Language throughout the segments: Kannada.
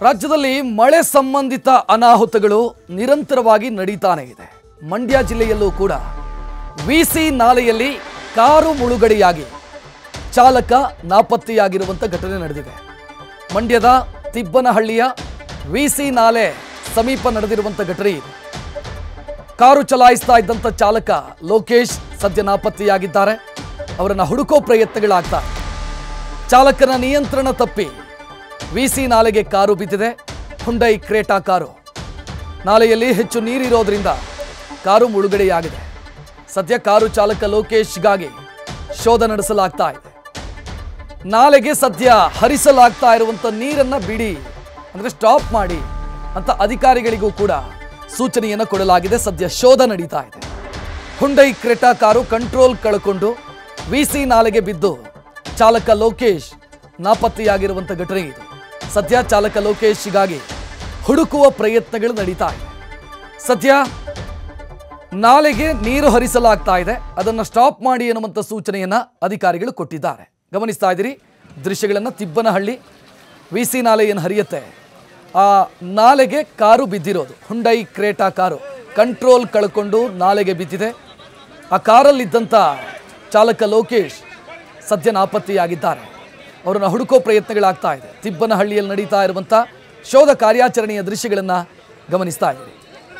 ರಾಜ್ಯದಲ್ಲಿ ಮಳೆ ಸಂಬಂಧಿತ ಅನಾಹುತಗಳು ನಿರಂತರವಾಗಿ ನಡೀತಾನೆ ಇದೆ ಮಂಡ್ಯ ಜಿಲ್ಲೆಯಲ್ಲೂ ಕೂಡ ವಿಸಿ ನಾಲೆಯಲ್ಲಿ ಕಾರು ಮುಳುಗಡೆಯಾಗಿ ಚಾಲಕ ನಾಪತ್ತೆಯಾಗಿರುವಂಥ ಘಟನೆ ನಡೆದಿದೆ ಮಂಡ್ಯದ ತಿಬ್ಬನಹಳ್ಳಿಯ ವಿಸಿ ನಾಲೆ ಸಮೀಪ ನಡೆದಿರುವಂಥ ಘಟನೆ ಇದು ಕಾರು ಚಲಾಯಿಸ್ತಾ ಇದ್ದಂಥ ಚಾಲಕ ಲೋಕೇಶ್ ಸದ್ಯ ನಾಪತ್ತೆಯಾಗಿದ್ದಾರೆ ಅವರನ್ನು ಹುಡುಕೋ ಪ್ರಯತ್ನಗಳಾಗ್ತಾ ಇವೆ. ಚಾಲಕನ ನಿಯಂತ್ರಣ ತಪ್ಪಿ ವಿಸಿ ನಾಲೆಗೆ ಕಾರು ಬಿದ್ದಿದೆ ಹುಂಡೈ ಕ್ರೇಟಾ ಕಾರು ನಾಲೆಯಲ್ಲಿ ಹೆಚ್ಚು ನೀರಿರೋದ್ರಿಂದ ಕಾರು ಮುಳುಗಡೆಯಾಗಿದೆ ಸದ್ಯ ಕಾರು ಚಾಲಕ ಲೋಕೇಶ್ಗಾಗಿ ಶೋಧ ನಡೆಸಲಾಗ್ತಾ ಇದೆ ನಾಲೆಗೆ ಸದ್ಯ ಹರಿಸಲಾಗ್ತಾ ಇರುವಂಥ ನೀರನ್ನ ಬಿಡಿ ಅಂದ್ರೆ ಸ್ಟಾಪ್ ಮಾಡಿ ಅಂತ ಅಧಿಕಾರಿಗಳಿಗೂ ಕೂಡ ಸೂಚನೆಯನ್ನು ಕೊಡಲಾಗಿದೆ ಸದ್ಯ ಶೋಧ ನಡೀತಾ ಇದೆ ಹುಂಡೈ ಕ್ರೆಟಾ ಕಾರು ಕಂಟ್ರೋಲ್ ಕಳ್ಕೊಂಡು ವಿಸಿ ನಾಲೆಗೆ ಬಿದ್ದು ಚಾಲಕ ಲೋಕೇಶ್ ನಾಪತ್ತೆಯಾಗಿರುವಂಥ ಘಟನೆ ಇದು ಸದ್ಯ ಚಾಲಕ ಲೋಕೇಶ್ಗಾಗಿ ಹುಡುಕುವ ಪ್ರಯತ್ನಗಳು ನಡೀತಾ ಇದೆ ಸದ್ಯ ನಾಲೆಗೆ ನೀರು ಹರಿಸಲಾಗ್ತಾ ಇದೆ ಅದನ್ನು ಸ್ಟಾಪ್ ಮಾಡಿ ಎನ್ನುವಂಥ ಸೂಚನೆಯನ್ನ ಅಧಿಕಾರಿಗಳು ಕೊಟ್ಟಿದ್ದಾರೆ ಗಮನಿಸ್ತಾ ಇದ್ದೀರಿ ದೃಶ್ಯಗಳನ್ನು ತಿಬ್ಬನಹಳ್ಳಿ ವಿ ಸಿ ನಾಲೆ ಏನು ಹರಿಯುತ್ತೆ ಆ ನಾಲೆಗೆ ಕಾರು ಬಿದ್ದಿರೋದು ಹುಂಡೈ ಕ್ರೇಟಾ ಕಾರು ಕಂಟ್ರೋಲ್ ಕಳ್ಕೊಂಡು ನಾಲೆಗೆ ಬಿದ್ದಿದೆ ಆ ಕಾರಲ್ಲಿದ್ದಂಥ ಚಾಲಕ ಲೋಕೇಶ್ ಸದ್ಯ ನಾಪತ್ತೆಯಾಗಿದ್ದಾರೆ ಅವರನ್ನು ಹುಡುಕೋ ಪ್ರಯತ್ನಗಳಾಗ್ತಾ ಇದೆ ತಿಬ್ಬನಹಳ್ಳಿಯಲ್ಲಿ ನಡೀತಾ ಇರುವಂಥ ಶೋಧ ಕಾರ್ಯಾಚರಣೆಯ ದೃಶ್ಯಗಳನ್ನು ಗಮನಿಸ್ತಾ ಇದ್ದೀರಿ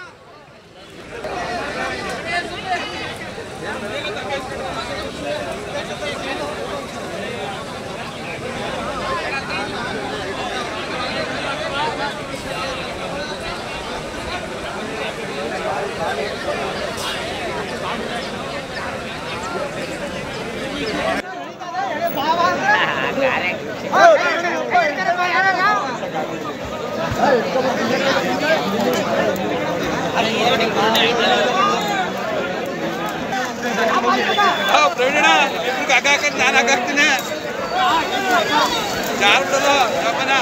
ಪ್ರವೀಣ ಇಬ್ರಿಗೆ ಹಗ್ಗ ಹಾಕಂತ ನಾನು ಹಗ್ಗ ಹಾಕ್ತೀನಿ ಯಾರು ಬಿಡೋದು ಜೋಪಾನ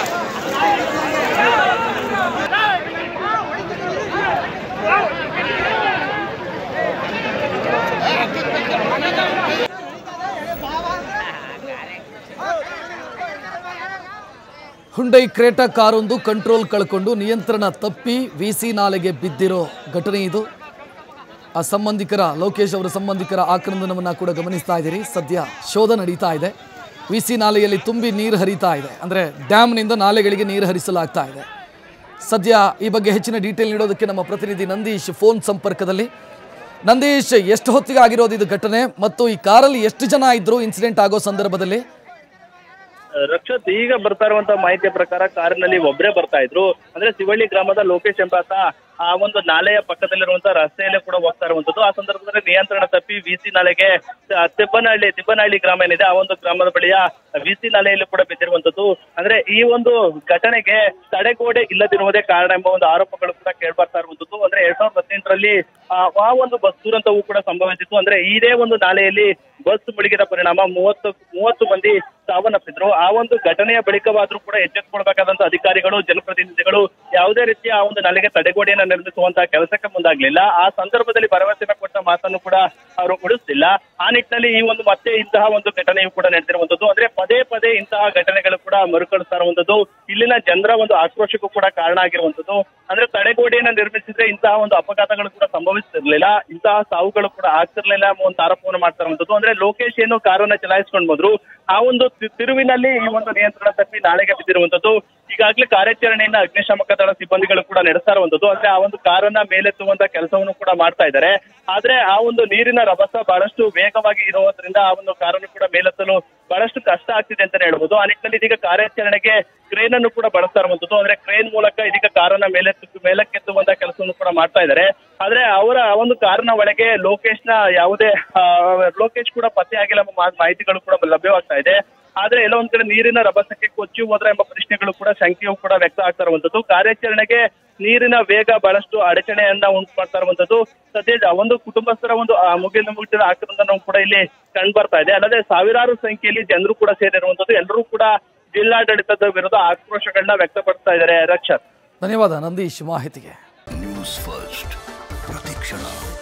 ಹುಂಡೈ ಕ್ರೇಟಾ ಕಾರೊಂದು ಕಂಟ್ರೋಲ್ ಕಳ್ಕೊಂಡು ನಿಯಂತ್ರಣ ತಪ್ಪಿ ವಿಸಿ ನಾಲೆಗೆ ಬಿದ್ದಿರೋ ಘಟನೆ ಇದು ಆ ಸಂಬಂಧಿಕರ ಲೋಕೇಶ್ ಅವರ ಸಂಬಂಧಿಕರ ಆಕ್ರಂದನವನ್ನು ಕೂಡ ಗಮನಿಸ್ತಾ ಇದ್ದೀರಿ ಸದ್ಯ ಶೋಧ ನಡೀತಾ ಇದೆ ವಿಸಿ ನಾಲೆಯಲ್ಲಿ ತುಂಬಿ ನೀರು ಹರಿತಾ ಇದೆ ಅಂದರೆ ಡ್ಯಾಮ್ನಿಂದ ನಾಲೆಗಳಿಗೆ ನೀರು ಹರಿಸಲಾಗ್ತಾ ಇದೆ ಸದ್ಯ ಈ ಬಗ್ಗೆ ಹೆಚ್ಚಿನ ಡೀಟೇಲ್ ನೀಡೋದಕ್ಕೆ ನಮ್ಮ ಪ್ರತಿನಿಧಿ ನಂದೀಶ್ ಫೋನ್ ಸಂಪರ್ಕದಲ್ಲಿ ನಂದೀಶ್ ಎಷ್ಟು ಹೊತ್ತಿಗೆ ಆಗಿರೋದು ಇದು ಘಟನೆ ಮತ್ತು ಈ ಕಾರಲ್ಲಿ ಎಷ್ಟು ಜನ ಇದ್ರು ಇನ್ಸಿಡೆಂಟ್ ಆಗೋ ಸಂದರ್ಭದಲ್ಲಿ ರಕ್ಷತ್ ಈಗ ಬರ್ತಾ ಇರುವಂತ ಮಾಹಿತಿಯ ಪ್ರಕಾರ ಕಾರಿನಲ್ಲಿ ಒಬ್ಬರೇ ಬರ್ತಾ ಇದ್ರು ಅಂದ್ರೆ ಶಿವಳ್ಳಿ ಗ್ರಾಮದ ಲೋಕೇಶ್ ಎಂಬಾತ ಆ ಒಂದು ನಾಲೆಯ ಪಕ್ಕದಲ್ಲಿರುವಂತ ರಸ್ತೆಯಲ್ಲೇ ಕೂಡ ಹೋಗ್ತಾ ಇರುವಂತದ್ದು ಆ ಸಂದರ್ಭದಲ್ಲಿ ನಿಯಂತ್ರಣ ತಪ್ಪಿ ವಿಸಿ ನಾಲೆಗೆ ಆ, ತಿಬ್ಬನಹಳ್ಳಿ ತಿಬ್ಬನಹಳ್ಳಿ ಗ್ರಾಮ ಏನಿದೆ ಆ ಒಂದು ಗ್ರಾಮದ ಬಳಿಯ ವಿಸಿ ನಾಲೆಯಲ್ಲಿ ಕೂಡ ಬಿದ್ದಿರುವಂತದ್ದು ಅಂದ್ರೆ ಈ ಒಂದು ಘಟನೆಗೆ ತಡೆಗೋಡೆ ಇಲ್ಲದಿರುವುದೇ ಕಾರಣ ಎಂಬ ಒಂದು ಆರೋಪಗಳು ಕೂಡ ಕೇಳ್ಬರ್ತಾ ಇರುವಂತದ್ದು ಅಂದ್ರೆ ಎರಡ್ ಸಾವಿರದ ಹದಿನೆಂಟರಲ್ಲಿ ಆ ಆ ಒಂದು ಬಸ್ ದುರಂತವೂ ಕೂಡ ಸಂಭವಿಸಿತ್ತು ಅಂದ್ರೆ ಇದೇ ಒಂದು ನಾಲೆಯಲ್ಲಿ ಬಸ್ ಮುಳುಗಿದ ಪರಿಣಾಮ ಮೂವತ್ತು ಮೂವತ್ತು ಮಂದಿ ಸಾವನ್ನಪ್ಪಿದ್ರು ಆ ಒಂದು ಘಟನೆಯ ಬಳಿಕವಾದ್ರೂ ಕೂಡ ಎಚ್ಚೆತ್ತುಕೊಳ್ಬೇಕಾದಂತ ಅಧಿಕಾರಿಗಳು ಜನಪ್ರತಿನಿಧಿಗಳು ಯಾವುದೇ ರೀತಿಯ ಆ ಒಂದು ನಾಲೆಗೆ ತಡೆಗೋಡೆಯನ್ನ ನಿರ್ಮಿಸುವಂತಹ ಕೆಲಸಕ್ಕೆ ಮುಂದಾಗ್ಲಿಲ್ಲ ಆ ಸಂದರ್ಭದಲ್ಲಿ ಭರವಸೆನ ಕೊಟ್ಟ ಮಾತನ್ನು ಕೂಡ ಅವರು ಉಳಿಸ್ತಿಲ್ಲ ಆ ನಿಟ್ಟಿನಲ್ಲಿ ಈ ಒಂದು ಮತ್ತೆ ಇಂತಹ ಒಂದು ಘಟನೆಯು ಕೂಡ ನಡೆದಿರುವಂತದ್ದು ಅಂದ್ರೆ ಪದೇ ಪದೇ ಇಂತಹ ಘಟನೆಗಳು ಕೂಡ ಮರುಕಳಿಸ್ತಾ ಇರುವಂತದ್ದು ಇಲ್ಲಿನ ಜನರ ಒಂದು ಆಕ್ರೋಶಕ್ಕೂ ಕೂಡ ಕಾರಣ ಆಗಿರುವಂತದ್ದು ಅಂದ್ರೆ ತಡೆಗೋಡೆಯನ್ನ ನಿರ್ಮಿಸಿದ್ರೆ ಇಂತಹ ಒಂದು ಅಪಘಾತಗಳು ಕೂಡ ಸಂಭವಿಸ್ತಿರ್ಲಿಲ್ಲ ಇಂತಹ ಸಾವುಗಳು ಕೂಡ ಆಗ್ತಿರ್ಲಿಲ್ಲ ಎಂಬ ಒಂದು ಆರೋಪವನ್ನು ಮಾಡ್ತಾ ಇರುವಂತದ್ದು ಅಂದ್ರೆ ಲೋಕೇಶ್ ಏನು ಕಾರನ್ನ ಚಲಾಯಿಸ್ಕೊಂಡು ಬಂದ್ರು ಆ ಒಂದು ತಿ- ತಿರುವಿನಲ್ಲಿ ಈ ಒಂದು ನಿಯಂತ್ರಣ ತಪ್ಪಿ ನಾಳೆಗೆ ಬಿದ್ದಿರುವಂತದ್ದು ಈಗಾಗಲೇ ಕಾರ್ಯಾಚರಣೆಯನ್ನ ಅಗ್ನಿಶಾಮಕ ದಳ ಸಿಬ್ಬಂದಿಗಳು ಕೂಡ ನಡೆಸ್ತಾ ಇರುವಂತದ್ದು ಅಂದ್ರೆ ಆ ಒಂದು ಕಾರನ್ನ ಮೇಲೆತ್ತುವಂತ ಕೆಲಸವನ್ನು ಕೂಡ ಮಾಡ್ತಾ ಇದ್ದಾರೆ ಆದ್ರೆ ಆ ಒಂದು ನೀರಿನ ರಭಸ ಬಹಳಷ್ಟು ವೇಗವಾಗಿ ಇರುವುದರಿಂದ ಆ ಒಂದು ಕಾರನ್ನು ಕೂಡ ಮೇಲೆತ್ತಲು ಬಹಳಷ್ಟು ಕಷ್ಟ ಆಗ್ತಿದೆ ಅಂತಾನೆ ಹೇಳ್ಬೋದು ಆ ನಿಟ್ಟಿನಲ್ಲಿ ಇದೀಗ ಕಾರ್ಯಾಚರಣೆಗೆ ಕ್ರೇನ್ ಅನ್ನು ಕೂಡ ಬಳಸ್ತಾ ಇರುವಂತದ್ದು ಅಂದ್ರೆ ಕ್ರೇನ್ ಮೂಲಕ ಇದೀಗ ಕಾರನ್ನ ಮೇಲೆತ್ತು ಮೇಲಕ್ಕೆತ್ತುವಂತ ಕೆಲಸವನ್ನು ಕೂಡ ಮಾಡ್ತಾ ಇದ್ದಾರೆ ಆದ್ರೆ ಅವರ ಆ ಒಂದು ಕಾರಿನ ಒಳಗೆ ಲೋಕೇಶ್ ನ ಯಾವುದೇ ಆ, ಲೋಕೇಶ್ ಕೂಡ ಪತ್ತೆ ಆಗಿಲ್ಲ ಎಂಬ ಮಾ- ಮಾಹಿತಿಗಳು ಕೂಡ ಲಭ್ಯವಾಗ್ತಾ ಇದೆ ಆದ್ರೆ ಎಲ್ಲೋ ಒಂದ್ ಕಡೆ ನೀರಿನ ರಭಸಕ್ಕೆ ಕೊಚ್ಚಿ ಹೋದ್ರ ಎಂಬ ಪ್ರಶ್ನೆಗಳು ಕೂಡ ಶಂಕೆಯು ಕೂಡ ವ್ಯಕ್ತ ಆಗ್ತಾ ಇರುವಂತದ್ದು ಕಾರ್ಯಾಚರಣೆಗೆ ನೀರಿನ ವೇಗ ಬಹಳಷ್ಟು ಅಡಚಣೆಯನ್ನ ಉಂಟು ಮಾಡ್ತಾ ಇರುವಂತದ್ದು ಸದ್ಯ ಒಂದು ಕುಟುಂಬಸ್ಥರ ಒಂದು ಆ, ಮುಗಿಲು ಮುಗಿದ ಆಕ್ರಂದನ ಕೂಡ ಇಲ್ಲಿ ಕಂಡು ಬರ್ತಾ ಇದೆ ಅಲ್ಲದೆ ಸಾವಿರಾರು ಸಂಖ್ಯೆಯಲ್ಲಿ ಜನರು ಕೂಡ ಸೇರಿರುವಂತದ್ದು ಎಲ್ಲರೂ ಕೂಡ ಜಿಲ್ಲಾಡಳಿತದ ವಿರುದ್ಧ ಆಕ್ರೋಶಗಳನ್ನ ವ್ಯಕ್ತಪಡಿಸ್ತಾ ಇದ್ದಾರೆ ರಕ್ಷತ್ ಧನ್ಯವಾದ ನಂದೀಶ್ ಮಾಹಿತಿಗೆ ನ್ಯೂಸ್ ಫಸ್ಟ್ ಪ್ರತಿಕ್ಷಣ